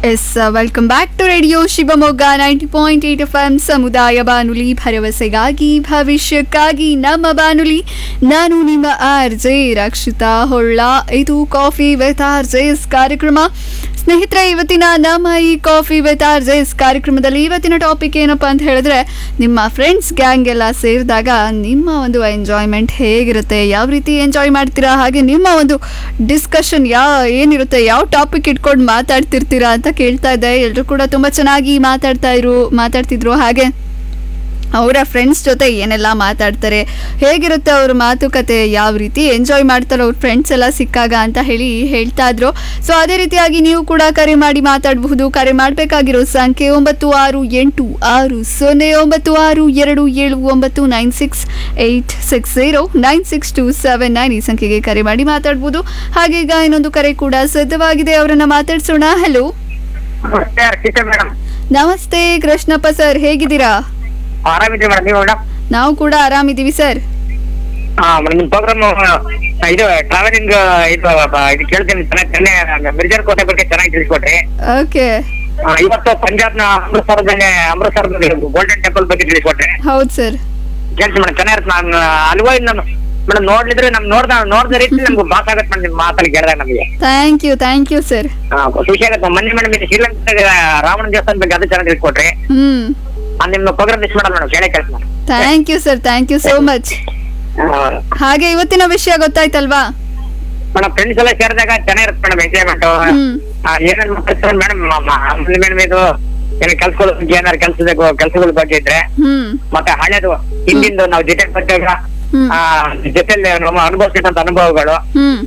S welcome back to radio Shivamogga ninety point eight F M ಸಮುದಾಯ ಬಾನುಲಿ ಭರವಸೆಗಾಗಿ ಭವಿಷ್ಯಕ್ಕಾಗಿ ನಮ್ಮ ಬಾನುಲಿ ನಾನು ನಿಮ್ಮ ಆರ್ ಜೆ ರಕ್ಷಿತಾ ಹೊಳ್ಳ ಇದು ಕಾಫಿ ವಿತ್ ಆರ್ ಜೆಸ್ ಕಾರ್ಯಕ್ರಮ ಸ್ನೇಹಿತರೆ ಇವತ್ತಿನ ನಮ್ಮ ಈ ಕಾಫಿ ವಿತ್ ಆರ್ ಜೆಸ್ ಕಾರ್ಯಕ್ರಮದಲ್ಲಿ ಇವತ್ತಿನ ಟಾಪಿಕ್ ಏನಪ್ಪಾ ಅಂತ ಹೇಳಿದ್ರೆ ನಿಮ್ಮ ಫ್ರೆಂಡ್ಸ್ ಗ್ಯಾಂಗ್ ಎಲ್ಲ ಸೇರಿದಾಗ ನಿಮ್ಮ ಒಂದು ಎಂಜಾಯ್ಮೆಂಟ್ ಹೇಗಿರುತ್ತೆ ಯಾವ ರೀತಿ ಎಂಜಾಯ್ ಮಾಡ್ತೀರಾ ಹಾಗೆ ನಿಮ್ಮ ಒಂದು ಡಿಸ್ಕಷನ್ ಯಾ ಏನಿರುತ್ತೆ ಯಾವ ಟಾಪಿಕ್ ಇಟ್ಕೊಂಡು ಮಾತಾಡ್ತಿರ್ತೀರಾ ಅಂತ ಕೇಳ್ತಾ ಇದ್ದೆ ಎಲ್ಲರೂ ಕೂಡ ತುಂಬ ಚೆನ್ನಾಗಿ ಮಾತಾಡ್ತಾ ಇರು ಮಾತಾಡ್ತಿದ್ರು ಹಾಗೆ ಅವರ ಫ್ರೆಂಡ್ಸ್ ಜೊತೆ ಏನೆಲ್ಲ ಮಾತಾಡ್ತಾರೆ ಹೇಗಿರುತ್ತೆ ಅವ್ರ ಮಾತುಕತೆ ಯಾವ ರೀತಿ ಎಂಜಾಯ್ ಮಾಡ್ತಾರೆ ಅವ್ರ ಫ್ರೆಂಡ್ಸ್ ಎಲ್ಲ ಸಿಕ್ಕಾಗ ಅಂತ ಹೇಳಿ ಹೇಳ್ತಾ ಇದ್ರು ಸೊ ಅದೇ ರೀತಿಯಾಗಿ ನೀವು ಕೂಡ ಕರೆ ಮಾಡಿ ಮಾತಾಡಬಹುದು ಕರೆ ಮಾಡಬೇಕಾಗಿರೋ ಸಂಖ್ಯೆ ಒಂಬತ್ತು ಆರು ಎಂಟು ಆರು ಸೊನ್ನೆ ಒಂಬತ್ತು ಆರು ಎರಡು ಏಳು ಒಂಬತ್ತು nine six eight six zero nine six two seven nine ಈ ಸಂಖ್ಯೆಗೆ ಕರೆ ಮಾಡಿ ಮಾತಾಡ್ಬೋದು ಹಾಗೆ ಈಗ ಇನ್ನೊಂದು ಕರೆ ಕೂಡ ಸಿದ್ಧವಾಗಿದೆ ಅವರನ್ನ ಮಾತಾಡ್ಸೋಣ ಹಲೋ ನಮಸ್ತೆ ಹರ್ಷಿತಾ ಮೇಡಮ್ ನಮಸ್ತೆ ಕೃಷ್ಣಪ್ಪ ಸರ್ ಹೇಗಿದ್ದೀರಾ ಆರಾಮಿದ್ರಿ ಮೇಡಮ್ ನೀವು ಮೇಡಮ್ ನಾವು ಕೂಡ ಆರಾಮಿದ್ದೀವಿ ಸರ್ ಹಾ ಮೇಡಮ್ ನಿಮ್ಮ ಪ್ರೋಗ್ರಾಮ್ ಇದು ಟ್ರಾವೆಲಿಂಗ್ ಇದು ಬ- ಇದು ಕೇಳ್ತೀನಿ ಚೆನ್ನಾಗಿ ಚೆನ್ನಾಗಿ ಮಿರ್ಜಾರ್ ಕೋಟೆ ಬಗ್ಗೆ ಚೆನ್ನಾಗಿ ತಿಳಿಸ್ಕೊಟ್ರಿ ಓಕೆ ಆ, ಇವತ್ತು ಪಂಜಾಬ್ನ ಅಮೃತಸರದಲ್ಲಿ ಅಮೃತಸರದಲ್ಲಿ ಗೋಲ್ಡನ್ ಟೆಂಪಲ್ ಬಗ್ಗೆ ತಿಳಿಸ್ಕೊಟ್ರಿ ಹೌದು ಸರ್ ಕೇಳ್ತೀನಿ ಮೇಡಮ್ ಚೆನ್ನಾಗಿರುತ್ತೆ ನಾನು ಅಲ್ವಾ ನಾನು ಮೇಡಮ್ ನೋಡ್ಲಿದ್ರೆ ನಮ್ ನೋಡ್ದ ನೋಡ್ದ ರೀತಿ ನಮ್ಗೆ ಬಾಸ್ ಆಗತ್ತೆ ಮೇಡಮ್ ನಿಮ್ಮ ಮಾತಲ್ಲಿ ಕೇಳಿದಾಗ ನಮಗೆ thank you thank you sir ಆ, ಖುಷಿ ಆಗತ್ತೆ ಮೊನ್ನೆ ಮೇಡಮ್ ಇದು ಶ್ರೀಲಂಕಾದ ರಾವಣ ದೇವಸ್ಥಾನ ಬಗ್ಗೆ ಅದು ಚೆನ್ನಾಗಿ ತಿಳಿಸ್ಕೊಟ್ರಿ ಹ್ಮ್ ಆ, ನಿಮ್ಮ ಪ್ರೋಗ್ರಾಮ್ ಮಿಸ್ ಮಾಡಲ್ಲ ಮೇಡಮ್ ಕೇಳೇ ಕೇಳ್ತೀನಿ thank you sir thank you so much madam ಹಾಗೆ ಇವತ್ತಿನ ವಿಷಯ ಗೊತ್ತಾಯ್ತಲ್ವಾ ಮೇಡಮ್ ಫ್ರೆಂಡ್ಸ್ ಎಲ್ಲ ಸೇರಿದಾಗ ಚೆನ್ನಾಗಿರುತ್ತೆ ಮೇಡಮ್ ಎಂಜಾಯ್ಮೆಂಟ್ ಹ್ಮ್ ಏನೇನ್ ಮಾತಾಡ್ತಾರೆ ಮೇಡಮ್ ಮೇಡಮ್ ಇದು ಏನ ಕೆಲ್ಸಗಳ ಬಗ್ಗೆ ಏನಾರು ಕೆಲ್ಸದ ಕೆಲ್ಸಗಳ ಬಗ್ಗೆ ಇದ್ರೆ ಹ್ಮ್ ಮತ್ತೆ ಹಳೇದು ಹಿಂದಿಂದು ನಾವು ಜೊತೆ ಬಂದಾಗ ಹ್ಮ್. ಆ ಜೊತೆಲಿ ನಮ್ಮ ಅನುಭವಿಸಿದಂತ ಅನುಭವಗಳು ಹ್ಮ್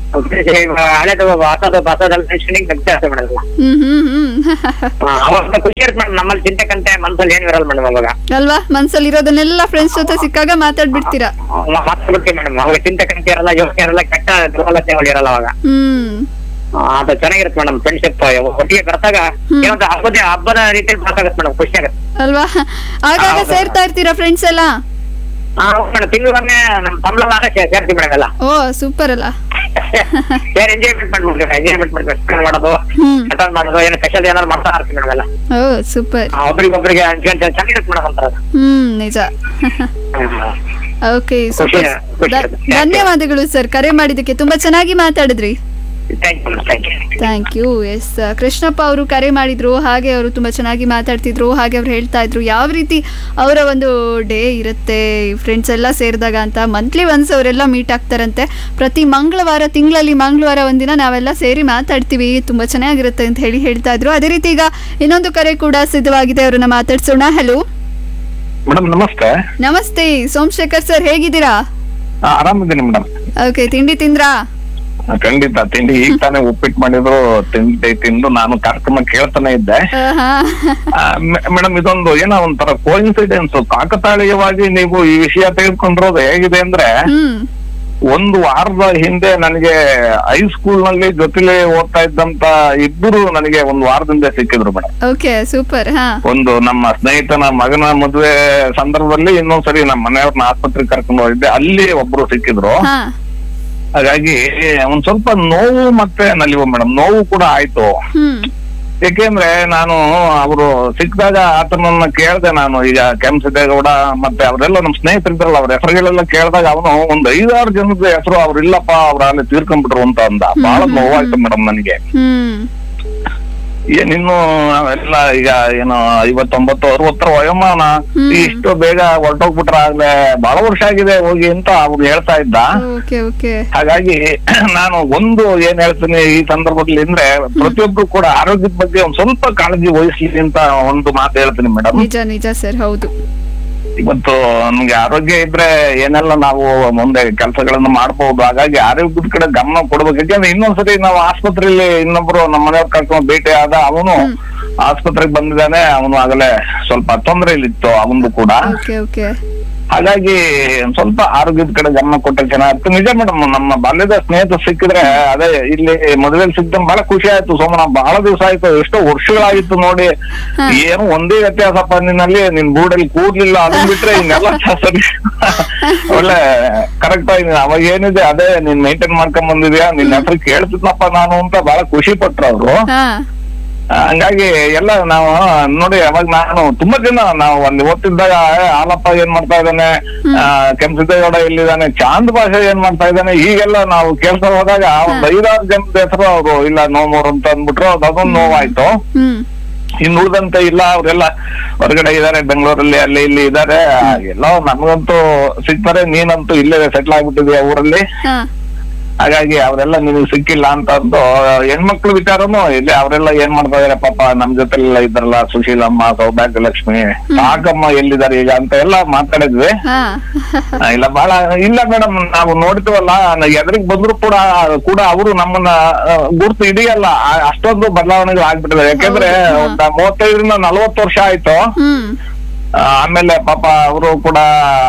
ಹಳೇದು ಹೊಸದು ಹೊಸದೆಲ್ಲ ನೆನ್ಸ್ಕೊಂಡ್ ನಗ್ತಾ ಇರ್ತದೆ ಮೇಡಮ್ ಹ್ಮ್ ಹ್ಮ್ ಹ್ಮ್ ಅವಾಗ ಖುಷಿ ಇರುತ್ತೆ ಮೇಡಮ್ ನಮ್ಮಲ್ಲಿ ಚಿಂತೆಕಂತೆ ಮನ್ಸಲ್ಲಿ ಏನು ಇರಲ್ಲ ಮೇಡಮ್ ಅವಾಗ ಅಲ್ವಾ ಮನ್ಸಲ್ಲಿ ಇರೋದನ್ನೆಲ್ಲ ಫ್ರೆಂಡ್ಸ್ ಜೊತೆ ಸಿಕ್ಕಾಗ ಮಾತಾಡ್ಬಿಡ್ತೀರಾ ಮಾತಾಡ್ಬಿಡ್ತೀವಿ ಮೇಡಮ್ ಅವಾಗ ಚಿಂತೆಕಂತೆ ಇರಲ್ಲ ಯೋಚನೆ ಇರಲ್ಲ ಕೆಟ್ಟ ದುರ್ಬಲತೆಗಳು ಇರಲ್ಲ ಅವಾಗ ಹ್ಮ್ ಆ, ಅದು ಚೆನ್ನಾಗಿರುತ್ತೆ ಮೇಡಮ್ ಫ್ರೆಂಡ್ಶಿಪ್ ಒಟ್ಟಿಗೆ ಬರ್ತಾಗ ಏನೋ ಒಂದು ಹಬ್ಬದ ಹಬ್ಬದ ರೀತಿಯಲ್ಲಿ ಬರ್ತಾಗತ್ತೆ ಮೇಡಮ್ ಖುಷಿ ಆಗುತ್ತೆ ಅಲ್ವಾ ಆಗಾಗ ಹೌದು. ಸೇರ್ತಾ ಇರ್ತೀರಾ ಫ್ರೆಂಡ್ಸ್ ಎಲ್ಲ ಮೇಡಮ್ ತಿಂಗಳಿಗೊಮ್ಮೆ ನಮ್ಮ ಸಂಬಳವಾಗ ಸೇರ್ತೀವಿ ಮೇಡಮ್ ಎಲ್ಲ ಓ ಸೂಪರ್ ಅಲ್ಲ ಸೇರಿ ಎಂಜಾಯ್ಮೆಂಟ್ ಮಾಡ್ಬಿಡ್ತೀವಿ ಎಂಜಾಯ್ಮೆಂಟ್ ಮಾಡ್ಬೇಕು ಸ್ಪೆಂಡ್ ಮಾಡೋದು ಹ್ಮ್ ಅಟೆಂಡ್ ಮಾಡೋದು ಏನೋ ಸ್ಪೆಷಲ್ ಏನಾದ್ರು ಮಾಡ್ತಾ ಇರ್ತೀವಿ ಮೇಡಮ್ ಎಲ್ಲ ಓ ಸೂಪರ್ ಆ, ಒಬ್ರಿಗೊಬ್ರಿಗೆ ಹಂಚ್ಕೊಂಡ್ ಚೆನ್ನಾಗಿರುತ್ತೆ ಮೇಡಮ್ ಒಂಥರ ಅದು. ಹ್ಮ್ ನಿಜ ಓಕೆ ಖುಷಿ ಸೂಪರ್ ಖುಷಿ ಧನ್ಯವಾದಗಳು ಸರ್ ಕರೆ ಮಾಡಿದ್ದಕ್ಕೆ ತುಂಬಾ ಚೆನ್ನಾಗಿ ಮಾತಾಡಿದ್ರಿ thank you thank you thank you S Krishnappa ಅವರು ಕರೆ ಮಾಡಿದ್ರು ಹಾಗೆ ಅವರು ತುಂಬ ಚೆನ್ನಾಗಿ ಮಾತಾಡ್ತಿದ್ರು ಹಾಗೆ ಅವ್ರು ಹೇಳ್ತಾ ಇದ್ರು ಯಾವ ರೀತಿ ಅವರ ಒಂದು ಡೇ ಇರುತ್ತೆ ಫ್ರೆಂಡ್ಸ್ ಎಲ್ಲ ಸೇರಿದಾಗ ಅಂತ ಮಂತ್ಲಿ ಒನ್ಸ್ ಅವರೆಲ್ಲ ಮೀಟ್ ಆಗ್ತಾರಂತೆ ಪ್ರತಿ ಮಂಗಳವಾರ ತಿಂಗಳಲ್ಲಿ ಮಂಗಳವಾರ ಒಂದಿನ ನಾವೆಲ್ಲ ಸೇರಿ ಮಾತಾಡ್ತೀವಿ ತುಂಬ ಚೆನ್ನಾಗಿರುತ್ತೆ ಅಂತ ಹೇಳಿ ಹೇಳ್ತಾ ಇದ್ರು ಅದೇ ರೀತಿ ಈಗ ಇನ್ನೊಂದು ಕರೆ ಕೂಡ ಸಿದ್ಧವಾಗಿದೆ ಅವರನ್ನ ಮಾತಾಡ್ಸೋಣ ಹಲೋ ಮೇಡಮ್ ನಮಸ್ತೆ ನಮಸ್ತೆ ಸೋಮಶೇಖರ್ ಸರ್ ಹೇಗಿದ್ದೀರಾ ಆ, ಆರಾಮಿದ್ದೀನಿ ಮೇಡಮ್ ಓಕೆ ತಿಂಡಿ ತಿಂದ್ರಾ ಖಂಡಿತ ತಿಂಡಿ ಈಗ ತಾನೇ ಉಪ್ಪಿಟ್ಟು ಮಾಡಿದ್ರು ತಿಂಡಿ ತಿಂದು ನಾನು ಕಾರ್ಯಕ್ರಮ ಕೇಳ್ತಾನೆ ಇದ್ದೆ ಆಹಾ. ಮೇಡಮ್ ಇದೊಂದು ಏನೋ ಒಂಥರ ಕೋಇನ್ಸಿಡೆನ್ಸ್ ಕಾಕತಾಳೀಯವಾಗಿ ನೀವು ಈ ವಿಷಯ ತೆಗೆದುಕೊಂಡಿರೋದು ಹೇಗಿದೆ ಅಂದ್ರೆ ಹ್ಮ್ ಒಂದು ವಾರದ ಹಿಂದೆ ನನಗೆ ಹೈಸ್ಕೂಲ್ ನಲ್ಲಿ ಜೊತೆಲೆ ಓದ್ತಾ ಇದ್ದಂತ ಇಬ್ಬರು ನನಗೆ ಒಂದು ವಾರದಿಂದ ಸಿಕ್ಕಿದ್ರು ಮೇಡಮ್ ಓಕೆ ಸೂಪರ್ ಹಾ ಒಂದು ನಮ್ಮ ಸ್ನೇಹಿತನ ಮಗನ ಮದುವೆ ಸಂದರ್ಭದಲ್ಲಿ ಇನ್ನೊಂದ್ಸರಿ ನಮ್ಮ ಮನೆಯವ್ರನ್ನ ಆಸ್ಪತ್ರೆಗೆ ಕರ್ಕೊಂಡು ಹೋಗಿದ್ದೆ ಅಲ್ಲಿ ಒಬ್ರು ಸಿಕ್ಕಿದ್ರು ಹಾ ಹಾಗಾಗಿ ಒಂದ್ ಸ್ವಲ್ಪ ನೋವು ಮತ್ತೆ ನಲಿವು ಮೇಡಮ್ ನೋವು ಕೂಡ ಆಯ್ತು ಹ್ಮ್ ಯಾಕೆಂದ್ರೆ ನಾನು ಅವರು ಸಿಕ್ಕಿದಾಗ ಆತನನ್ನ ಕೇಳ್ದೆ ನಾನು ಈಗ ಕೆಂಪಸಿದ್ದೇಗೌಡ ಮತ್ತೆ ಅವರೆಲ್ಲ ನಮ್ಮ ಸ್ನೇಹಿತರಿದ್ರಲ್ಲ ಅವ್ರ ಹೆಸರುಗಳೆಲ್ಲ ಕೇಳಿದಾಗ ಅವನು ಒಂದ್ ಐದಾರು ಜನದ ಹೆಸರು ಅವ್ರು ಇಲ್ಲಪ್ಪ ಅವ್ರ ಅಲ್ಲಿ ತೀರ್ಕೊಂಡ್ಬಿಟ್ರು ಅಂತ ಅಂದ ಬಹಳ ನೋವಾಯ್ತು ಮೇಡಮ್ ನನಗೆ ಹ್ಮ್ ಏನಿನ್ನು ಎಲ್ಲ ಈಗ ಏನು ಐವತ್ತೊಂಬತ್ತು ಅರವತ್ತರ ವಯೋಮಾನ ಹ್ಮ್. ಇಷ್ಟು ಬೇಗ ಹೊರಟೋಗ್ಬಿಟ್ರ ಆಗ್ಲೇ ಬಹಳ ವರ್ಷ ಆಗಿದೆ ಹೋಗಿ ಅಂತ ಅವ್ರು ಹೇಳ್ತಾ ಇದ್ದ ಓಕೆ ಓಕೆ ಹಾಗಾಗಿ ನಾನು ಒಂದು ಏನ್ ಹೇಳ್ತೀನಿ ಈ ಸಂದರ್ಭದಲ್ಲಿ ಅಂದ್ರೆ ಪ್ರತಿಯೊಬ್ರು ಕೂಡ ಆರೋಗ್ಯದ ಬಗ್ಗೆ ಒಂದ್ ಸ್ವಲ್ಪ ಕಾಳಜಿ ವಹಿಸ್ಲಿ ಅಂತ ಒಂದು ಮಾತು ಹೇಳ್ತೀನಿ ಮೇಡಮ್ ನಿಜ ನಿಜ ಸರ್ ಹೌದು ಇವತ್ತು ನಮ್ಗೆ ಆರೋಗ್ಯ ಇದ್ರೆ ಏನೆಲ್ಲ ನಾವು ಮುಂದೆ ಕೆಲಸಗಳನ್ನ ಮಾಡ್ಬೋದು ಹಾಗಾಗಿ ಆರೋಗ್ಯದ ಕಡೆ ಗಮನ ಕೊಡ್ಬೇಕು ಯಾಕಂದ್ರೆ ಇನ್ನೊಂದ್ಸರಿ ನಾವು ಆಸ್ಪತ್ರೆಯಲ್ಲಿ ಇನ್ನೊಬ್ರು ನಮ್ಮ ಮನೆಯವ್ರ ಕರ್ಕೊಂಡು ಭೇಟಿ ಆದ ಅವನು ಆಸ್ಪತ್ರೆಗೆ ಬಂದಿದ್ದಾನೆ ಅವನು ಆಗಲೇ ಸ್ವಲ್ಪ ತೊಂದರೆಯಲ್ಲಿತ್ತು ಅವನು ಕೂಡ ಓಕೆ ಓಕೆ ಹಾಗಾಗಿ ಒಂದ್ ಸ್ವಲ್ಪ ಆರೋಗ್ಯದ ಕಡೆ ಗಮನ ಕೊಟ್ರೆ ಚೆನ್ನಾಗಿತ್ತು ನಿಜ ಮೇಡಮ್ ನಮ್ಮ ಬಾಲ್ಯದ ಸ್ನೇಹಿತ ಸಿಕ್ಕಿದ್ರೆ ಅದೇ ಇಲ್ಲಿ ಮದುವೆಲಿ ಸಿಕ್ತ ಬಹಳ ಖುಷಿ ಆಯ್ತು ಸೋಮನ ಬಹಳ ದಿವಸ ಆಯ್ತು ಎಷ್ಟೋ ವರ್ಷಗಳಾಗಿತ್ತು ನೋಡಿ ಏನು ಒಂದೇ ವ್ಯತ್ಯಾಸಪ್ಪ ನಿನ್ನಲ್ಲಿ ನಿನ್ ಗೂಡಲ್ಲಿ ಕೂಡ್ಲಿಲ್ಲ ಅದನ್ ಬಿಟ್ರೆ ಇನ್ನೆಲ್ಲ ಸರಿ ಒಳ್ಳೆ ಕರೆಕ್ಟ್ ಆಗಿ ಅವಾಗ ಏನಿದೆ ಅದೇ ನೀನ್ ಮೇಂಟೈನ್ ಮಾಡ್ಕೊಂಡ್ ಬಂದಿದ್ಯಾ ನಿನ್ ಹೆಸರು ಕೇಳ್ತಿದ್ನಪ್ಪ ನಾನು ಅಂತ ಬಹಳ ಖುಷಿ ಪಟ್ರು ಅವ್ರು ಹಾ ಆ, ಹಂಗಾಗಿ ಎಲ್ಲ ನಾವು ನೋಡಿ ಅವಾಗ ನಾನು ತುಂಬಾ ಜನ ನಾವು ಅಲ್ಲಿ ಓದ್ತಿದ್ದಾಗ ಏ, ಹಾಲಪ್ಪ ಏನ್ ಮಾಡ್ತಾ ಇದ್ದಾನೆ ಆ, ಕೆಂಪಸಿದ್ದೇಗೌಡ ಎಲ್ಲಿದ್ದಾನೆ ಚಾಂದ್ ಭಾಷೆ ಏನ್ ಮಾಡ್ತಾ ಇದ್ದಾನೆ ಹೀಗೆಲ್ಲ ನಾವು ಕೇಳ್ತಾ ಹೋದಾಗ ಒಂದ್ ಐದಾರು ಜನದ ಹೆಸರು ಅವರು ಇಲ್ಲ ನೋಮೋರ್ ಅಂತ ಅಂದ್ಬಿಟ್ರು ಅದ್ ಅದೊಂದು ನೋವಾಯ್ತು ಹ್ಮ್ ಇನ್ನು ಉಳಿದಂತೆ ಇಲ್ಲ ಅವರೆಲ್ಲ ಹೊರಗಡೆ ಇದಾರೆ ಬೆಂಗಳೂರಲ್ಲಿ ಅಲ್ಲಿ ಇಲ್ಲಿ ಇದಾರೆ ಎಲ್ಲ ನಮ್ಗಂತೂ ಸಿಗ್ತಾರೆ ನೀನಂತೂ ಇಲ್ಲೇ ಸೆಟ್ಲ್ ಆಗ್ಬಿಟ್ಟಿದ್ಯಾ ಊರಲ್ಲಿ ಹಾ ಹಾಗಾಗಿ ಅವರೆಲ್ಲ ನಿನಗೆ ಸಿಕ್ಕಿಲ್ಲ ಅಂತ ಅಂದು ಹೆಣ್ಮಕ್ಳು ವಿಚಾರನು ಇಲ್ಲಿ ಅವರೆಲ್ಲ ಏನ್ ಮಾಡ್ತಾ ಇದಾರೆ ಪಾಪ ನಮ್ ಜೊತೆಲೆಲ್ಲ ಇದ್ರಲ್ಲ ಸುಶೀಲಮ್ಮ ಸೌಭಾಗ್ಯ ಲಕ್ಷ್ಮಿ ಸಾಕಮ್ಮ ಎಲ್ಲಿದ್ದಾರೆ ಈಗ ಅಂತ ಎಲ್ಲ ಮಾತಾಡಿದ್ವಿ ಹಾ ಆ, ಇಲ್ಲ ಬಹಳ ಇಲ್ಲ ಮೇಡಮ್ ನಾವು ನೋಡ್ತೀವಲ್ಲ ಎದುರಿಗೆ ಬಂದ್ರು ಕೂಡ ಕೂಡ ಅವರು ನಮ್ಮನ್ನ ಆ, ಗುರ್ತು ಹಿಡಿಯಲ್ಲ ಆ- ಅಷ್ಟೊಂದು ಬದಲಾವಣೆಗಳು ಆಗ್ಬಿಟ್ಟಿದೆ ಯಾಕಂದ್ರೆ ಹೌದು, ಹಾ. ಒಂದ್ ಮೂವತ್ತೈದರಿಂದ ನಲವತ್ತು ವರ್ಷ ಆಯ್ತು ಹ್ಮ್ ಆ, ಆಮೇಲೆ ಪಾಪ ಅವರು ಕೂಡ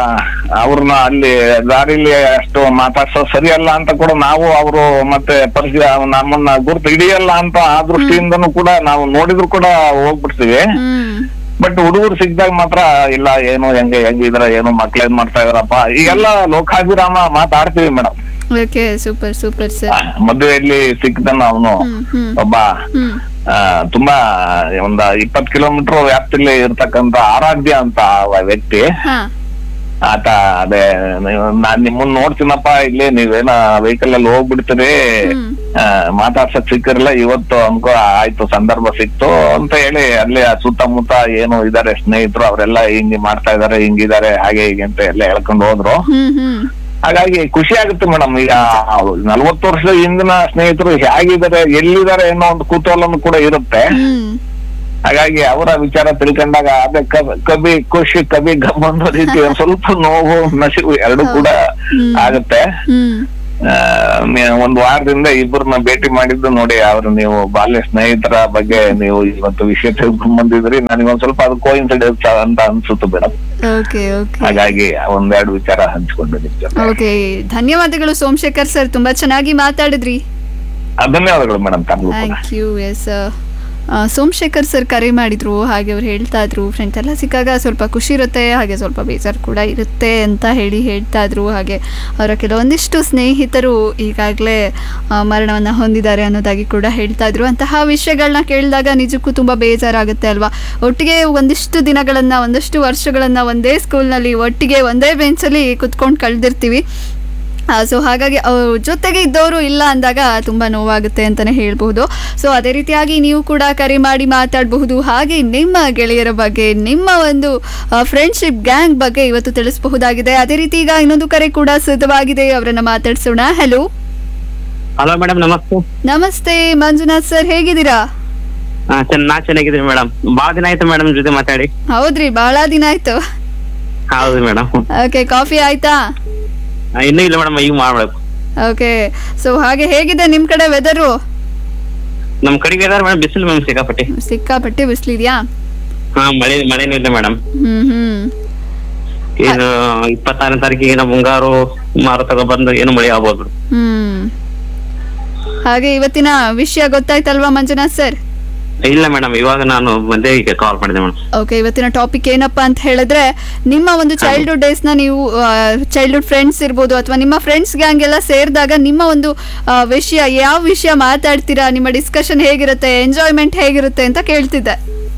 ಅವ್ರನ್ನ ಅಲ್ಲಿ ದಾರಿಲಿ ಅಷ್ಟು ಮಾತಾಡ್ಸೋ ಸರಿಯಲ್ಲ ಅಂತ ಕೂಡ ನಾವು ಅವರು ಮತ್ತೆ ಪರಿಚಯ ನಮ್ಮನ್ನ ಗುರ್ತು ಹಿಡಿಯಲ್ಲ ಅಂತ ಆ ದೃಷ್ಟಿಯಿಂದನೂ ಕೂಡ ನಾವು ನೋಡಿದ್ರು ಕೂಡ ಹೋಗ್ಬಿಡ್ತೀವಿ ಹ್ಮ್ ಬಟ್ ಹುಡುಗರು ಸಿಕ್ದಾಗ ಮಾತ್ರ ಇಲ್ಲ ಏನು ಹೆಂಗೆ ಹೆಂಗಿದ್ರ ಏನು ಮಕ್ಳು ಏನ್ ಮಾಡ್ತಾ ಇದಾರಪ್ಪ ಈಗೆಲ್ಲ ಲೋಕಾಭಿರಾಮ ಮಾತಾಡ್ತೀವಿ madam okay super super sir ಮದುವೆಯಲ್ಲಿ ಸಿಕ್ಕಿದನ್ನ ಅವನು ಹ್ಮ್ ಹ್ಮ್ ಒಬ್ಬ ಹ್ಮ್ ಆ, ತುಂಬಾ ಒಂದ ಇಪ್ಪತ್ ಕಿಲೋಮೀಟರ್ ವ್ಯಾಪ್ತಿಲಿ ಇರ್ತಕ್ಕಂತ ಆರಾಧ್ಯ ಅಂತ ಆ ವ್ಯಕ್ತಿ ಹಾ ಆತ ಅದೇ ನೀವು- ನಾನ್ ನಿಮ್ಮನ್ನ ನೋಡ್ತೀನಪ್ಪ ಇಲ್ಲಿ ನೀವೇನ ವೆಹಿಕಲ್ ಅಲ್ಲಿ ಹೋಗ್ಬಿಡ್ತೀರಿ ಹ್ಮ್. ಆ, ಮಾತಾಡ್ಸಕ್ ಸಿಕ್ಕಿರಲ್ಲ ಇವತ್ತು ಅನ್ಕೋ ಆಯ್ತು ಸಂದರ್ಭ ಸಿಕ್ತು ಅಂತ ಹೇಳಿ ಅಲ್ಲಿ ಆ ಸುತ್ತಮುತ್ತ ಏನು ಇದಾರೆ ಸ್ನೇಹಿತರು ಅವರೆಲ್ಲ ಹಿಂಗ್ ಮಾಡ್ತಾ ಇದಾರೆ ಹಿಂಗಿದಾರೆ ಹಾಗೆ ಹೀಗೆ ಅಂತ ಎಲ್ಲ ಹೇಳ್ಕೊಂಡು ಹೋದ್ರು ಹ್ಮ್ ಹ್ಮ್ ಹಾಗಾಗಿ ಖುಷಿ ಆಗುತ್ತೆ ಮೇಡಮ್ ಈಗ ನಲ್ವತ್ತು ವರ್ಷದ ಹಿಂದಿನ ಸ್ನೇಹಿತರು ಹೇಗಿದ್ದಾರೆ ಎಲ್ಲಿದ್ದಾರೆ ಅನ್ನೋ ಒಂದು ಕುತೂಹಲನು ಕೂಡ ಇರುತ್ತೆ ಹ್ಮ್ ಹಾಗಾಗಿ ಅವರ ವಿಚಾರ ತಿಳ್ಕೊಂಡಾಗ ಅದೇ ಕಬ್- ಕಬಿ ಖುಷಿ ಕಬಿ ಗಮ್ ಅನ್ನೋ ರೀತಿ ಒಂದ್ ಸ್ವಲ್ಪ ನೋವು ನಸಿವು ಎರಡು ಕೂಡ ಹ್ಮ್. ಆಗುತ್ತೆ ಹ್ಮ್ ಆ, ನೀ- ಒಂದ್ ವಾರದಿಂದ ಇಬ್ಬರನ್ನ ಭೇಟಿ ಮಾಡಿದ್ದು ನೋಡಿ ಅವ್ರು ನೀವು ಬಾಲ್ಯ ಸ್ನೇಹಿತರ ಬಗ್ಗೆ ನೀವು ಇವತ್ತು ವಿಷಯ ತಿಳ್ಕೊಂಡ್ ಬಂದಿದ್ರಿ ನನಗೆ ಒಂದ್ ಸ್ವಲ್ಪ ಅದು ಕೋಇನ್ಸಿಡೆನ್ಸ್ ಅಂತ ಅನ್ಸುತ್ತೆ ಮೇಡಮ್ ಓಕೆ ಓಕೆ ಹಾಗಾಗಿ ಒಂದೆರಡು ವಿಚಾರ ಹಂಚ್ಕೊಂಡು ನಿಮ್ ಜೊತೆ ಓಕೆ ಧನ್ಯವಾದಗಳು ಸೋಮಶೇಖರ್ ಸರ್ ತುಂಬಾ ಚೆನ್ನಾಗಿ ಮಾತಾಡಿದ್ರಿ ಆ, ಧನ್ಯವಾದಗಳು ಮೇಡಮ್ ತಮಗೂ ಕೂಡ thank you S Somashekar sir ಕರೆ ಮಾಡಿದ್ರು ಹಾಗೆ ಅವ್ರು ಹೇಳ್ತಾ ಇದ್ರು ಫ್ರೆಂಡ್ಸ್ ಎಲ್ಲ ಸಿಕ್ಕಾಗ ಸ್ವಲ್ಪ ಖುಷಿ ಇರುತ್ತೆ ಹಾಗೆ ಸ್ವಲ್ಪ ಬೇಜಾರು ಕೂಡ ಇರುತ್ತೆ ಅಂತ ಹೇಳಿ ಹೇಳ್ತಾ ಇದ್ರು ಹಾಗೆ ಅವರ ಕೆಲವೊಂದಿಷ್ಟು ಸ್ನೇಹಿತರು ಈಗಾಗಲೇ ಮರಣವನ್ನು ಹೊಂದಿದ್ದಾರೆ ಅನ್ನೋದಾಗಿ ಕೂಡ ಹೇಳ್ತಾ ಇದ್ರು ಅಂತಹ ವಿಷಯಗಳನ್ನ ಕೇಳಿದಾಗ ನಿಜಕ್ಕೂ ತುಂಬ ಬೇಜಾರಾಗುತ್ತೆ ಅಲ್ವಾ ಒಟ್ಟಿಗೆ ಒಂದಿಷ್ಟು ದಿನಗಳನ್ನು ಒಂದಷ್ಟು ವರ್ಷಗಳನ್ನು ಒಂದೇ ಸ್ಕೂಲ್ನಲ್ಲಿ ಒಟ್ಟಿಗೆ ಒಂದೇ ಬೆಂಚಲ್ಲಿ ಕುತ್ಕೊಂಡು ಕಳೆದಿರ್ತೀವಿ ಸೊ ಹಾಗಾಗಿ ಅವ್ರ ಜೊತೆಗೆ ಇದ್ದವರು ಇಲ್ಲ ಅಂದಾಗ ತುಂಬ ನೋವಾಗುತ್ತೆ ಅಂತಲೇ ಹೇಳ್ಬಹುದು ಸೊ ಅದೇ ರೀತಿಯಾಗಿ ನೀವು ಕೂಡ ಕರೆ ಮಾಡಿ ಮಾತಾಡಬಹುದು ಹಾಗೆ ನಿಮ್ಮ ಗೆಳೆಯರ ಬಗ್ಗೆ ನಿಮ್ಮ ಒಂದು ಫ್ರೆಂಡ್ಶಿಪ್ ಗ್ಯಾಂಗ್ ಬಗ್ಗೆ ಇವತ್ತು ತಿಳಿಸಬಹುದಾಗಿದೆ ಅದೇ ರೀತಿ ಈಗ ಇನ್ನೊಂದು ಕರೆ ಕೂಡ ಸಿದ್ಧವಾಗಿದೆ ಅವರನ್ನ ಮಾತಾಡ್ಸೋಣ ಹಲೋ ಹಲೋ ಮೇಡಮ್ ನಮಸ್ತೆ ನಮಸ್ತೆ ಮಂಜುನಾಥ್ ಸರ್ ಹೇಗಿದ್ದೀರಾ ಹಾ ಚೆನ್ನ ನಾ ಚೆನ್ನಾಗಿದ್ದೀನಿ ಮೇಡಮ್ ಭಾಳ ದಿನ ಆಯ್ತು ಮೇಡಮ್ ಜೊತೆ ಮಾತಾಡಿ ಹೌದ್ರಿ ಬಹಳ ದಿನ ಆಯ್ತು ಹೌದು ಮೇಡಮ್ ಓಕೆ ಕಾಫಿ ಆಯ್ತಾ ಇನ್ನೂ ಇಲ್ಲ ಮೇಡಮ್ ಈಗ ಮಾಡ್ಬೇಕು ಓಕೆ ಸೊ ಹಾಗೆ ಹೇಗಿದೆ ನಿಮ್ಮ ಕಡೆ ವೆದರು ನಮ್ ಕಡೆಗೆ ಇದಾರೆ ಮೇಡಮ್ ಬಿಸಿಲು ಮ್ಯಾಮ್ ಸಿಕ್ಕಾಪಟ್ಟಿ ಸಿಕ್ಕಾಪಟ್ಟೆ ಬಿಸಿಲಿದ್ಯಾ ಹಾ ಮಳೆ ಮಳೆನೂ ಇಲ್ಲ ಮೇಡಮ್ ಹ್ಮ್ ಹ್ಮ್ ಇದು ಇಪ್ಪತ್ತಾರನೇ ತಾರೀಕಿಗೆ ನಮ್ಮ ಮುಂಗಾರು ಮಾರುತಗ ಬಂದು ಏನು ಮಳೆ ಆಗ್ಬೋದು ಹ್ಮ್ ಹಾಗೆ ಇವತ್ತಿನ ವಿಷಯ ಗೊತ್ತಾಯ್ತಲ್ವಾ ಮಂಜುನಾಥ್ ಸರ್ ಇಲ್ಲ ಮೇಡಮ್ ಇವಾಗ ನಾನು ಬಂದೆ ಈಗ ಕಾಲ್ ಮಾಡಿದೆ ಮೇಡಮ್ ಓಕೆ ಇವತ್ತಿನ ಟಾಪಿಕ್ ಏನಪ್ಪಾ ಅಂತ ಹೇಳಿದ್ರೆ ನಿಮ್ಮ ಒಂದು ಚೈಲ್ಡ್ಹುಡ್ ಡೇಸ್ನ ನೀವು ಚೈಲ್ಡ್ಹುಡ್ ಫ್ರೆಂಡ್ಸ್ ಇರ್ಬೋದು ಅಥವಾ ನಿಮ್ಮ ಫ್ರೆಂಡ್ಸ್ ಗ್ಯಾಂಗ್ ಎಲ್ಲ ಸೇರಿದಾಗ ನಿಮ್ಮ ಒಂದು ಆ, ವಿಷಯ ಯಾವ ವಿಷಯ ಮಾತಾಡ್ತೀರಾ ನಿಮ್ಮ ಡಿಸ್ಕಷನ್ ಹೇಗಿರುತ್ತೆ ಎಂಜಾಯ್ಮೆಂಟ್ ಹೇಗಿರುತ್ತೆ ಅಂತ ಕೇಳ್ತಿದ್ದೆ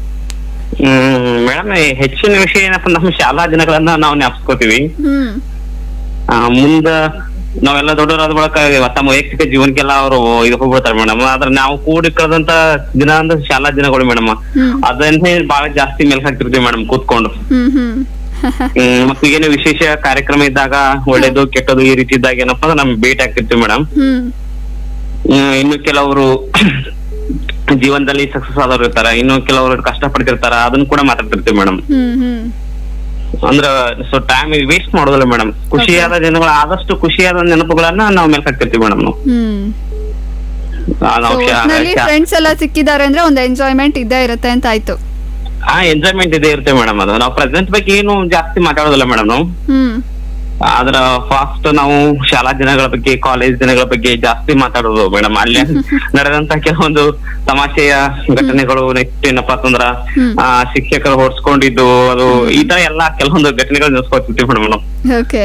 ಹ್ಮ್ ಮೇಡಮ್ ಹೆಚ್ಚಿನ ವಿಷಯ ಏನಪ್ಪ ನಮ್ಮ ಶಾಲಾ ದಿನಗಳನ್ನ ನಾವು ಜ್ಞಾಪಿಸ್ಕೋತೀವಿ ಹ್ಮ್ ಆ, ಮುಂದ ನಾವೆಲ್ಲ ದೊಡ್ಡವರಾದ ಬಳಿಕ ತಮ್ಮ ವೈಯಕ್ತಿಕ ಜೀವನಕ್ಕೆಲ್ಲ ಅವರು ಇದು ಹೋಗ್ಬಿಡ್ತಾರೆ ಮೇಡಮ್ ಆದ್ರೆ ನಾವು ಕೂಡಿ ಕಳೆದಂತ ದಿನ ಅಂದ್ರೆ ಶಾಲಾ ದಿನಗಳು ಮೇಡಮ್ ಹ್ಮ್. ಅದನ್ನೇ ಬಹಳ ಜಾಸ್ತಿ ಮೇಲ್ ಹಾಕ್ತಿರ್ತೀವಿ ಮೇಡಮ್ ಕೂತ್ಕೊಂಡು ಹ್ಮ್ ಹ್ಮ್ ಹ್ಮ್ ಮತ್ತೆ ಏನು ವಿಶೇಷ ಕಾರ್ಯಕ್ರಮ ಇದ್ದಾಗ ಒಳ್ಳೇದು ಕೆಟ್ಟದು ಈ ರೀತಿ ಇದ್ದಾಗ ಏನಪ್ಪಾ ಅಂದ್ರೆ ನಮ್ ಭೇಟಿ ಆಗ್ತಿರ್ತೀವಿ ಮೇಡಮ್ ಹ್ಮ್ ಇನ್ನು ಕೆಲವರು ಜೀವನದಲ್ಲಿ ಸಕ್ಸಸ್ ಆದವ್ರು ಇರ್ತಾರ ಇನ್ನು ಕೆಲವರು ಕಷ್ಟ ಪಡ್ತಿರ್ತಾರ ಅದನ್ನ ಕೂಡ ಮಾತಾಡ್ತಿರ್ತೀವಿ ಮೇಡಮ್ ಹ್ಮ್ ಹ್ಮ್ ಅಂದ್ರ ಸೊ ಟೈಮ್ ವೇಸ್ಟ್ ಮಾಡೋದಿಲ್ಲ ಮೇಡಮ್ ಖುಷಿಯಾದ ದಿನಗಳು ಆದಷ್ಟು ಖುಷಿಯಾದ ನೆನಪುಗಳನ್ನ ನಾವು ಮೇಲ್ ಹಾಕ್ತಿರ್ತೀವಿ ಮೇಡಮ್ ನಾವು ಹ್ಮ್ ಆ, ಸೊ ನಾವು ಒಟ್ನಲ್ಲಿ ಫ್ರೆಂಡ್ಸ್ ಎಲ್ಲ ಸಿಕ್ಕಿದ್ದಾರೆ ಅಂದ್ರೆ ಒಂದು ಎಂಜಾಯ್ಮೆಂಟ್ ಇದ್ದೇ ಇರುತ್ತೆ ಅಂತ ಆಯ್ತು ಹಾ ಎಂಜಾಯ್ಮೆಂಟ್ ಇದೆ ಇರುತ್ತೆ ಮೇಡಮ್ ಅದು ನಾವು ಪ್ರೆಸೆಂಟ್ ಬಗ್ಗೆ ಏನು ಜಾಸ್ತಿ ಮಾತಾಡೋದಿಲ್ಲ ಮೇಡಮ್ ನಾವು ಹ್ಮ್ ಆದ್ರ ಫಾಸ್ಟ್ ನಾವು ಶಾಲಾ ದಿನಗಳ ಬಗ್ಗೆ ಕಾಲೇಜ್ ದಿನಗಳ ಬಗ್ಗೆ ಜಾಸ್ತಿ ಮಾತಾಡೋದು ಮೇಡಮ್ ಅಲ್ಲೇ ನಡೆದಂತ ಕೆಲವೊಂದು ತಮಾಷೆಯ ಘಟನೆಗಳು ನೆಕ್ಸ್ಟ್ ಏನಪ್ಪಾ ಅಂತಂದ್ರ ಹ್ಮ್. ಆ, ಶಿಕ್ಷಕರು ಹೊಡ್ಸ್ಕೊಂಡಿದ್ದು ಅದು ಈ ತರ ಎಲ್ಲಾ ಕೆಲವೊಂದು ಘಟನೆಗಳು ನೆನ್ಸ್ಕೊತಿರ್ತೀವಿ ಮೇಡಮ್ ನಾವು ಓಕೆ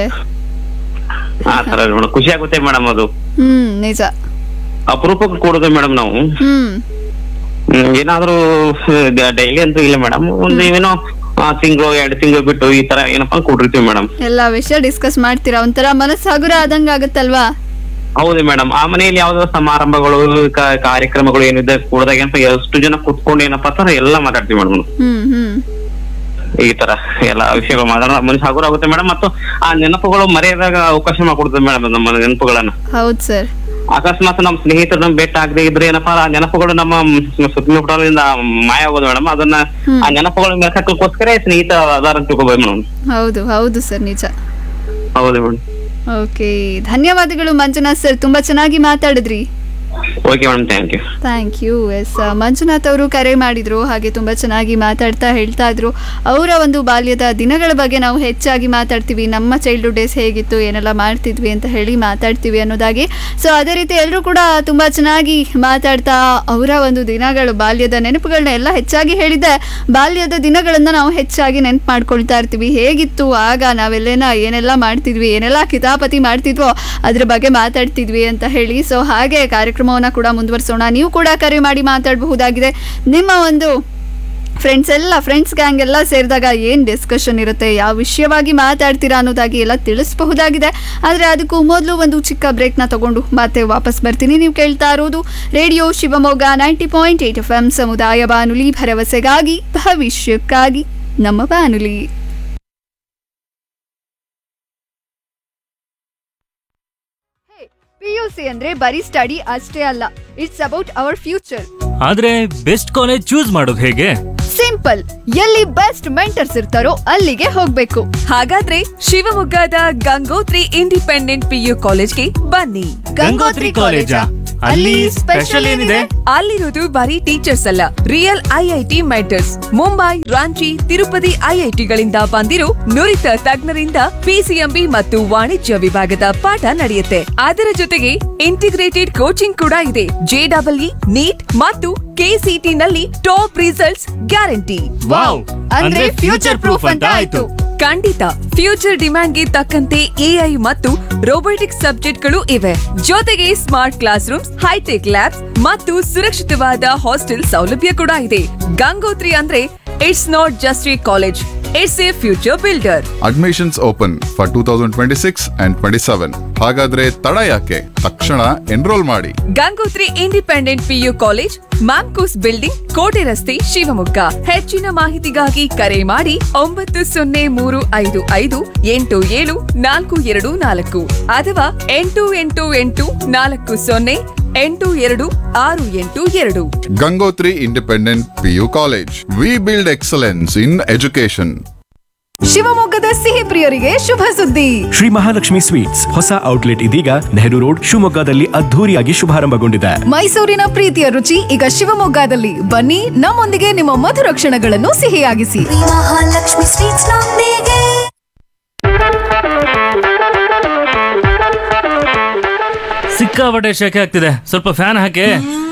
ಆ ತರ ಮೇಡಮ್ ಖುಷಿ ಆಗುತ್ತೆ ಮೇಡಮ್ ಅದು ಹ್ಮ್ ನಿಜ ಅಪರೂಪಕ್ಕೆ ಕೂಡುದು ಮೇಡಮ್ ನಾವು ಹ್ಮ್ ಹ್ಮ್, ಏನಾದ್ರೂ ಡೈಲಿ ಅಂತೂ ಇಲ್ಲ ಮೇಡಮ್ ಒಂದು ಏನೋ ತಿಂಗಳು ಎರಡು ತಿಂಗಳು ಬಿಟ್ಟು ಈ ತರ ಏನಪ್ಪಾ ಕೊಟ್ಟಿರ್ತೀವಿ ಮೇಡಮ್ ಎಲ್ಲ ವಿಷಯ ಡಿಸ್ಕಸ್ ಮಾಡ್ತೀರಾ ಒಂಥರ ಮನಸ್ಸು ಹಗುರ ಆದಂಗ ಆಗತ್ತಲ್ವಾ ಹೌದು ಮೇಡಮ್ ಆ ಮನೆಯಲ್ಲಿ ಯಾವ್ದೋ ಸಮಾರಂಭಗಳು ಕ- ಕಾರ್ಯಕ್ರಮಗಳು ಏನಿದೆ ಕೂಡದಾಗ ಏನಪ್ಪ ಎಷ್ಟು ಜನ ಕುತ್ಕೊಂಡು ಏನಪ್ಪಾ ಅಂತಾರ ಎಲ್ಲ ಮಾತಾಡ್ತೀವಿ ಮೇಡಮ್ ಹ್ಮ್ ಹ್ಮ್ ಈ ತರ ಎಲ್ಲ ವಿಷಯಗಳು ಮಾತಾಡೋ ಮನುಷ್ಯ ಹಗುರ ಆಗುತ್ತೆ ಮೇಡಮ್ ಮತ್ತು ಆ ನೆನಪುಗಳು ಮರೆಯದಾಗ ಅವಕಾಶ ಮಾಡ್ಕೊಡ್ತದೆ ಮೇಡಮ್ ನಮ್ಮ ನೆನಪುಗಳನ್ನ ಹೌದ್ ಸರ್ ಅಕಸ್ಮಾತ್ ನಮ್ಮ ಸ್ನೇಹಿತರು ನಮ್ ಭೇಟಿ ಆಗದೆ ಇದ್ರೆ ಏನಪ್ಪಾ ಆ ನೆನಪುಗಳು ನಮ್ಮ ಸುತ್ತಮುತ್ತಲಿಂದ ಮಾಯ ಆಗೋದು ಮೇಡಮ್ ಅದನ್ನ ಆ ನೆನಪುಗಳ ಮೆಲಕಕ್ಕೋಸ್ಕರ ಸ್ನೇಹಿತ ಅದಾರ ಅಂತ ತಿಳ್ಕೊಬೋದು ಮೇಡಮ್ ಹೌದು ಹೌದು ಸರ್ ನಿಜ ಹೌದು ಮೇಡಮ್ ಓಕೆ ಧನ್ಯವಾದಗಳು ಮಂಜುನಾಥ್ ಸರ್ ತುಂಬಾ ಚೆನ್ನಾಗಿ ಮಾತಾಡಿದ್ರಿ okay madam thank you thank you S Manjunath ಅವರು ಕರೆ ಮಾಡಿದ್ರು ಹಾಗೆ ತುಂಬ ಚೆನ್ನಾಗಿ ಮಾತಾಡ್ತಾ ಹೇಳ್ತಾ ಇದ್ರು ಅವರ ಒಂದು ಬಾಲ್ಯದ ದಿನಗಳ ಬಗ್ಗೆ ನಾವು ಹೆಚ್ಚಾಗಿ ಮಾತಾಡ್ತೀವಿ ನಮ್ಮ ಚೈಲ್ಡ್ಹುಡ್ ಡೇಸ್ ಹೇಗಿತ್ತು ಏನೆಲ್ಲ ಮಾಡ್ತಿದ್ವಿ ಅಂತ ಹೇಳಿ ಮಾತಾಡ್ತೀವಿ ಅನ್ನೋದಾಗಿ ಸೊ ಅದೇ ರೀತಿ ಎಲ್ಲರೂ ಕೂಡ ತುಂಬ ಚೆನ್ನಾಗಿ ಮಾತಾಡ್ತಾ ಅವರ ಒಂದು ದಿನಗಳು ಬಾಲ್ಯದ ನೆನಪುಗಳನ್ನ ಎಲ್ಲ ಹೆಚ್ಚಾಗಿ ಹೇಳಿದ್ದೆ ಬಾಲ್ಯದ ದಿನಗಳನ್ನು ನಾವು ಹೆಚ್ಚಾಗಿ ನೆನಪು ಮಾಡ್ಕೊಳ್ತಾ ಇರ್ತೀವಿ ಹೇಗಿತ್ತು ಆಗ ನಾವೆಲ್ಲೇನ ಏನೆಲ್ಲ ಮಾಡ್ತಿದ್ವಿ ಏನೆಲ್ಲ ಕಿತಾಪತಿ ಮಾಡ್ತಿದ್ವೋ ಅದ್ರ ಬಗ್ಗೆ ಮಾತಾಡ್ತಿದ್ವಿ ಅಂತ ಹೇಳಿ ಸೊ ಹಾಗೆ ಕಾರ್ಯಕ್ರಮವನ್ನು ಕೂಡ ಮುಂದುವರಿಸೋಣ ನೀವು ಕೂಡ ಕರೆ ಮಾಡಿ ಮಾತಾಡಬಹುದಾಗಿದೆ ನಿಮ್ಮ ಒಂದು ಫ್ರೆಂಡ್ಸ್ ಎಲ್ಲ ಫ್ರೆಂಡ್ಸ್ ಗ್ಯಾಂಗ್ ಎಲ್ಲ ಸೇರಿದಾಗ ಏನು ಡಿಸ್ಕಷನ್ ಇರುತ್ತೆ ಯಾವ ವಿಷಯವಾಗಿ ಮಾತಾಡ್ತೀರಾ ಅನ್ನೋದಾಗಿ ಎಲ್ಲ ತಿಳಿಸಬಹುದಾಗಿದೆ ಆದರೆ ಅದಕ್ಕೂ ಮೊದಲು ಒಂದು ಚಿಕ್ಕ ಬ್ರೇಕ್ನ ತಗೊಂಡು ಮತ್ತೆ ವಾಪಸ್ ಬರ್ತೀನಿ ನೀವು ಕೇಳ್ತಾ ಇರೋದು radio Shivamogga ninety point eight F M ಸಮುದಾಯ ಬಾನುಲಿ ಭರವಸೆಗಾಗಿ ಭವಿಷ್ಯಕ್ಕಾಗಿ ನಮ್ಮ ಬಾನುಲಿ ಪಿ ಯು ಸಿ ಅಂದ್ರೆ ಬರೀ ಸ್ಟಡಿ ಅಷ್ಟೇ ಅಲ್ಲ ಇಟ್ಸ್ ಅಬೌಟ್ ಅವರ್ ಫ್ಯೂಚರ್ ಆದ್ರೆ ಬೆಸ್ಟ್ ಕಾಲೇಜ್ ಚೂಸ್ ಮಾಡೋದು ಹೇಗೆ ಸಿಂಪಲ್ ಎಲ್ಲಿ ಬೆಸ್ಟ್ ಮೆಂಟರ್ಸ್ ಇರ್ತಾರೋ ಅಲ್ಲಿಗೆ ಹೋಗ್ಬೇಕು ಹಾಗಾದ್ರೆ ಶಿವಮೊಗ್ಗದ ಗಂಗೋತ್ರಿ ಇಂಡಿಪೆಂಡೆಂಟ್ ಪಿಯು ಕಾಲೇಜ್ಗೆ ಬನ್ನಿ ಗಂಗೋತ್ರಿ ಕಾಲೇಜಾ? ಅಲ್ಲಿ ಸ್ಪೆಷಲ್ ಏನಿದೆ? ಅಲ್ಲಿರೋದು ಬರೀ ಟೀಚರ್ಸ್ ಅಲ್ಲ real IIT mentors Mumbai Ranchi Tirupati ಐಐಟಿಗಳಿಂದ ಬಂದಿರೋ ನುರಿತ ತಜ್ಞರಿಂದ ಪಿಸಿಎಂಬಿ ಮತ್ತು ವಾಣಿಜ್ಯ ವಿಭಾಗದ ಪಾಠ ನಡೆಯುತ್ತೆ ಅದರ ಜೊತೆಗೆ ಇಂಟಿಗ್ರೇಟೆಡ್ ಕೋಚಿಂಗ್ ಕೂಡ ಇದೆ ಜೆಡಬ್ಲ್ಇ ನೀಟ್ ಮತ್ತು ಕೆಸಿಟಿ ನಲ್ಲಿ ಟಾಪ್ ರಿಸಲ್ಟ್ಸ್ ಗ್ಯಾರಂಟಿ ವಾವ್ ಅಂದ್ರೆ ಫ್ಯೂಚರ್ ಪ್ರೂಫ್ ಅಂತ ಆಯ್ತು ಖಂಡಿತ ಫ್ಯೂಚರ್ ಡಿಮ್ಯಾಂಡ್ಗೆ ತಕ್ಕಂತೆ ಎಐ ಮತ್ತು ರೋಬೋಟಿಕ್ಸ್ ಸಬ್ಜೆಕ್ಟ್ಗಳು ಇವೆ ಜೊತೆಗೆ smart class rooms high tech labs ಮತ್ತು ಸುರಕ್ಷಿತವಾದ ಹಾಸ್ಟೆಲ್ ಸೌಲಭ್ಯ ಕೂಡ ಇದೆ ಗಂಗೋತ್ರಿ ಅಂದ್ರೆ it's not just a college it's a future builder admissions open for two thousand twenty six and twenty seven ಹಾಗಾದ್ರೆ ತಡ ಯಾಕೆ ತಕ್ಷಣ ಎನ್ರೋಲ್ ಮಾಡಿ Gangotri independent PU college MAMCOS building ಕೋಟೆ ರಸ್ತೆ ಶಿವಮೊಗ್ಗ ಹೆಚ್ಚಿನ ಮಾಹಿತಿಗಾಗಿ ಕರೆ ಮಾಡಿ ಒಂಬತ್ತು ಸೊನ್ನೆ ಮೂರು ಐದು ಐದು ಎಂಟು ಏಳು ನಾಲ್ಕು ಎರಡು ನಾಲ್ಕು ಅಥವಾ ಎಂಟು ಎಂಟು ಎಂಟು ನಾಲ್ಕು ಸೊನ್ನೆ ಎಂಟು ಎರಡು ಆರು ಎಂಟು ಎರಡು Gangotri independent PU college we build excellence in education ಶಿವಮೊಗ್ಗದ ಸಿಹಿ ಪ್ರಿಯರಿಗೆ ಶುಭ ಸುದ್ದಿ ಶ್ರೀ ಮಹಾಲಕ್ಷ್ಮಿ ಸ್ವೀಟ್ಸ್ ಹೊಸ ಔಟ್ಲೆಟ್ ಇದೀಗ ನೆಹರು ರೋಡ್ ಶಿವಮೊಗ್ಗದಲ್ಲಿ ಅದ್ಧೂರಿಯಾಗಿ ಶುಭಾರಂಭಗೊಂಡಿದೆ ಮೈಸೂರಿನ ಪ್ರೀತಿಯ ರುಚಿ ಈಗ ಶಿವಮೊಗ್ಗದಲ್ಲಿ ಬನ್ನಿ ನಮ್ಮೊಂದಿಗೆ ನಿಮ್ಮ ಮಧುರ ಕ್ಷಣಗಳನ್ನು ಸಿಹಿಯಾಗಿಸಿ ಮಹಾಲಕ್ಷ್ಮಿ ಸ್ವೀಟ್ಸ್ ನೊಂದಿಗೆ ಸಿಕ್ಕಾಪಟ್ಟೆ ಶೆಕೆ ಆಗ್ತಿದೆ ಸ್ವಲ್ಪ ಫ್ಯಾನ್ ಹಾಕಿ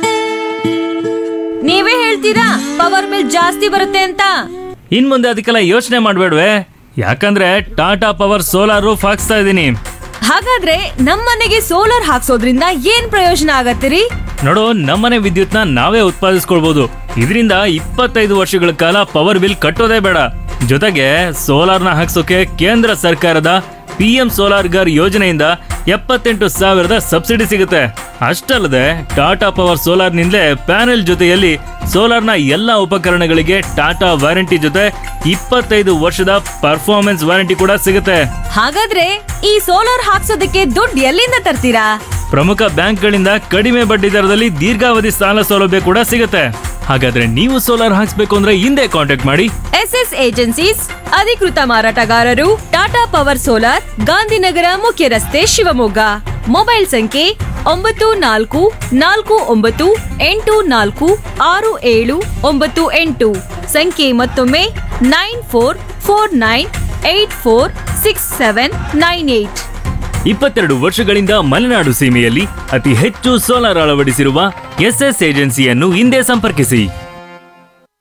ನೀವೇ ಹೇಳ್ತೀರಾ ಪವರ್ ಬಿಲ್ ಜಾಸ್ತಿ ಬರುತ್ತೆ ಅಂತ ಇನ್ ಮುಂದೆ ಅದಕ್ಕೆಲ್ಲ ಯೋಚನೆ ಮಾಡ್ಬೇಡ್ವೆ ಯಾಕಂದ್ರೆ ಟಾಟಾ ಪವರ್ ಸೋಲಾರ್ ರೂಫ್ ಹಾಕ್ಸ್ತಾ ಇದ್ದೀನಿ ಹಾಗಾದ್ರೆ ನಮ್ಮನೆಗೆ ಸೋಲಾರ್ ಹಾಕ್ಸೋದ್ರಿಂದ ಏನ್ ಪ್ರಯೋಜನ ಆಗತ್ತಿರಿ ನೋಡು ನಮ್ಮನೆ ವಿದ್ಯುತ್ನ ನಾವೇ ಉತ್ಪಾದಿಸ್ಕೊಳ್ಬಹುದು ಇದರಿಂದ ಇಪ್ಪತ್ತೈದು ವರ್ಷಗಳ ಕಾಲ ಪವರ್ ಬಿಲ್ ಕಟ್ಟೋದೇ ಬೇಡ ಜೊತೆಗೆ ಸೋಲಾರ್ನ ಹಾಕ್ಸೋಕೆ ಕೇಂದ್ರ ಸರ್ಕಾರದ ಪಿ ಎಂ ಸೋಲಾರ್ ಗರ್ ಯೋಜನೆಯಿಂದ ಎಪ್ಪತ್ತೆಂಟು ಸಾವಿರದ ಸಬ್ಸಿಡಿ ಸಿಗುತ್ತೆ ಅಷ್ಟಲ್ಲದೆ ಟಾಟಾ ಪವರ್ ಸೋಲಾರ್ನಿಂದಲೇ ಪ್ಯಾನೆಲ್ ಜೊತೆಯಲ್ಲಿ ಸೋಲಾರ್ನ ಎಲ್ಲ ಉಪಕರಣಗಳಿಗೆ ಟಾಟಾ ವಾರಂಟಿ ಜೊತೆ ಇಪ್ಪತ್ತೈದು ವರ್ಷದ ಪರ್ಫಾರ್ಮೆನ್ಸ್ ವಾರಂಟಿ ಕೂಡ ಸಿಗುತ್ತೆ ಹಾಗಾದ್ರೆ ಈ ಸೋಲಾರ್ ಹಾಕ್ಸೋದಕ್ಕೆ ದುಡ್ಡು ಎಲ್ಲಿಂದ ತರ್ತೀರಾ ಪ್ರಮುಖ ಬ್ಯಾಂಕ್ಗಳಿಂದ ಕಡಿಮೆ ಬಡ್ಡಿ ದರದಲ್ಲಿ ದೀರ್ಘಾವಧಿ ಸಾಲ ಸೌಲಭ್ಯ ಕೂಡ ಸಿಗುತ್ತೆ ಹಾಗಾದ್ರೆ ನೀವು ಸೋಲಾರ್ ಹಾಕ್ಸ್ಬೇಕು ಅಂದ್ರೆ ಹಿಂದೆ ಕಾಂಟ್ಯಾಕ್ಟ್ ಮಾಡಿ ಎಸ್ ಎಸ್ ಏಜೆನ್ಸೀಸ್ ಅಧಿಕೃತ ಮಾರಾಟಗಾರರು ಟಾಟಾ ಪವರ್ ಸೋಲಾರ್ ಗಾಂಧಿನಗರ ಮುಖ್ಯ ರಸ್ತೆ ಶಿವಮೊಗ್ಗ ಮೊಬೈಲ್ ಸಂಖ್ಯೆ ಒಂಬತ್ತು ನಾಲ್ಕು ನಾಲ್ಕು ಒಂಬತ್ತು ಎಂಟು ನಾಲ್ಕು ಆರು ಏಳು ಒಂಬತ್ತು ಎಂಟು ಸಂಖ್ಯೆ ಮತ್ತೊಮ್ಮೆ nine four four nine eight four six seven nine eight ಇಪ್ಪತ್ತೆರಡು ವರ್ಷಗಳಿಂದ ಮಲೆನಾಡು ಸೀಮೆಯಲ್ಲಿ ಅತಿ ಹೆಚ್ಚು ಸೋಲಾರ್ ಅಳವಡಿಸಿರುವ ಎಸ್ಎಸ್ ಏಜೆನ್ಸಿಯನ್ನು ಹಿಂದೆ ಸಂಪರ್ಕಿಸಿ